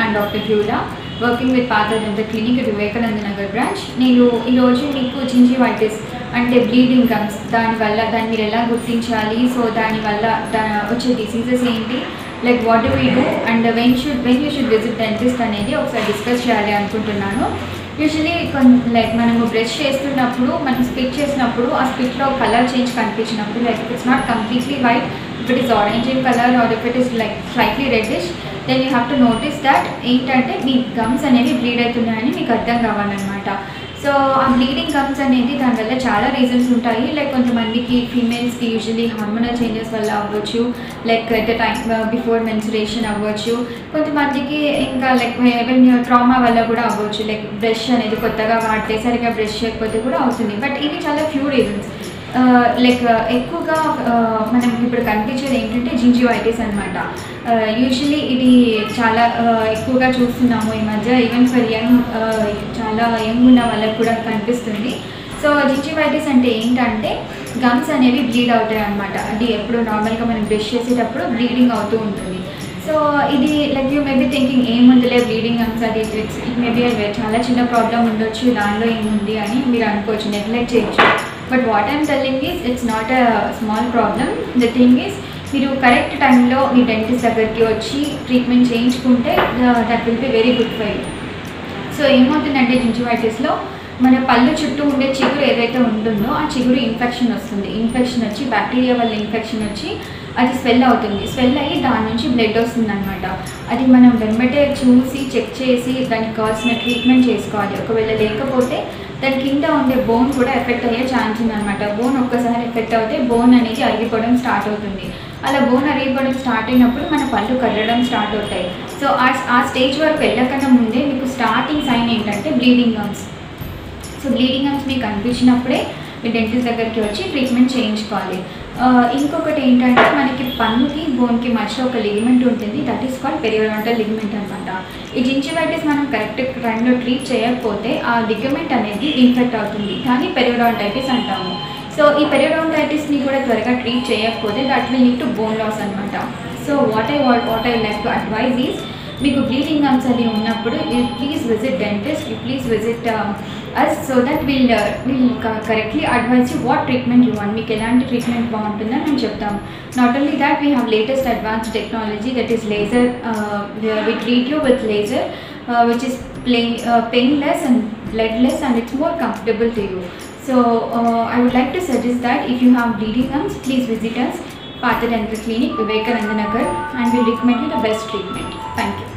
I'm doctor హ్యూలా working with Patha Danta clinic at Vivekananda Nagar branch నేను ఈరోజు మీకు జింజివైటిస్ అంటే బ్లీడింగ్ గమ్స్ దానివల్ల దాన్ని మీరు ఎలా గుర్తించాలి సో దానివల్ల దా వచ్చే డిసీజెస్ ఏంటి like what do we do and when should when you should visit dentist అనేది ఒకసారి డిస్కస్ చేయాలి అనుకుంటున్నాను యూజువలీ కొన్ లైక్ మనము బ్రష్ చేస్తున్నప్పుడు మనం స్పిట్ చేసినప్పుడు ఆ స్పిట్లో కలర్ చేంజ్ కనిపించినప్పుడు like it's not completely white if it is orange in colour or if it is like slightly reddish then you have to notice that ఏంటంటే మీ గమ్స్ అనేవి బ్లీడ్ అవుతున్నాయని మీకు అర్థం కావాలన్నమాట సో ఆ బ్లీడింగ్ గమ్స్ అనేది దానివల్ల చాలా రీజన్స్ ఉంటాయి లైక్ కొంతమందికి ఫీమేల్స్కి యూజువలీ హార్మోనల్ చేంజెస్ వల్ల అవ్వచ్చు like at time before menstruation అవ్వచ్చు కొంతమందికి ఇంకా లైక్ ట్రామా వల్ల కూడా అవ్వచ్చు లైక్ బ్రష్ అనేది కొత్తగా వాడితే సరిగా బ్రష్ చేయకపోతే కూడా అవుతుంది బట్ ఇవి చాలా ఫ్యూ రీజన్స్ లైక్ ఎక్కువగా uh, మనం ఇప్పుడు కనిపించేది ఏంటంటే జింజివైటిస్ అనమాట యూజువలీ ఇది చాలా uh, ఎక్కువగా చూస్తున్నాము ఈ మధ్య ఈవెన్ ఫర్ యంగ్ చాలా యంగ్ ఉన్న వాళ్ళకి కూడా కనిపిస్తుంది సో జింజివైటిస్ అంటే ఏంటంటే గమ్స్ అనేవి బ్లీడ్ అవుతాయి అనమాట అది ఎప్పుడు నార్మల్గా మనం బ్రష్ చేసేటప్పుడు బ్లీడింగ్ అవుతూ ఉంటుంది సో ఇది లైక్ యూ మేబీ థింకింగ్ ఏముందిలే బ్లీడింగ్ గమ్స్ అది ఇట్స్ ఇట్ మేబీ చాలా చిన్న ప్రాబ్లం ఉండొచ్చు దానిలో ఏముంది అని మీరు అనుకోవచ్చు నెగ్లెక్ట్ చేయొచ్చు but what I'm telling is it's not a small problem the thing is మీరు కరెక్ట్ టైంలో మీ డెంటిస్ట్ దగ్గరికి వచ్చి ట్రీట్మెంట్ చేయించుకుంటే that will be very good for you so ఏమవుతుందంటే జింజివైటిస్లో మన పళ్ళు చుట్టూ ఉండే చిగురు ఏదైతే ఉంటుందో ఆ చిగురు ఇన్ఫెక్షన్ వస్తుంది ఇన్ఫెక్షన్ వచ్చి బ్యాక్టీరియా వల్ల ఇన్ఫెక్షన్ వచ్చి అది స్వెల్ అవుతుంది స్వెల్ అయ్యి దాని నుంచి బ్లడ్ వస్తుంది అనమాట అది మనం వెంబటే చూసి చెక్ చేసి దానికి కావాల్సిన ట్రీట్మెంట్ చేసుకోవాలి ఒకవేళ లేకపోతే దాని కింద ఉండే బోన్ కూడా ఎఫెక్ట్ అయ్యే ఛాన్స్ ఉందన్నమాట బోన్ ఒక్కసారి ఎఫెక్ట్ అవుతే బోన్ అనేది అరిగిపోవడం స్టార్ట్ అవుతుంది అలా బోన్ అరిగిపోవడం స్టార్ట్ అయినప్పుడు మన పళ్ళు కదలడం స్టార్ట్ అవుతాయి సో ఆ ఆ స్టేజ్ వరకు వెళ్ళకన్నా ముందే మీకు స్టార్టింగ్ సైన్ ఏంటంటే bleeding gums so bleeding gums మీకు అనిపించినప్పుడే మీ డెంటిస్ట్ దగ్గరికి వచ్చి ట్రీట్మెంట్ చేయించుకోవాలి ఆ, ఇంకొకటి ఏంటంటే మనకి పన్నుకి బోన్కి మధ్య ఒక లిగమెంట్ ఉంటుంది that is called periodontal ligament అనమాట ఈ జింజివైటిస్ మనం కరెక్ట్ టైంలో ట్రీట్ చేయకపోతే ఆ లిగమెంట్ అనేది ఇన్ఫెక్ట్ అవుతుంది కానీ పెరియోడాంటైటిస్ అంటాము సో ఈ పెరియోడాంటైటిస్ని కూడా త్వరగా ట్రీట్ చేయకపోతే that will lead to bone loss అనమాట so what I what what I like to advise is మీకు బ్లీడింగ్ గమ్స్ అది ఉన్నప్పుడు you please visit dentist you please visit us so that will will correctly advise you what treatment you want మీకు ఎలాంటి treatment బాగుంటుందని మేము చెప్తాము not only that we have latest advance technology that is laser we treat you with laser which is plain painless and bloodless and it's more comfortable to you so I would like to suggest that if you have bleeding gums please visit us Patha Dental Clinic, Vivekananda Nagar, and we'll recommend you the best treatment. Thank you.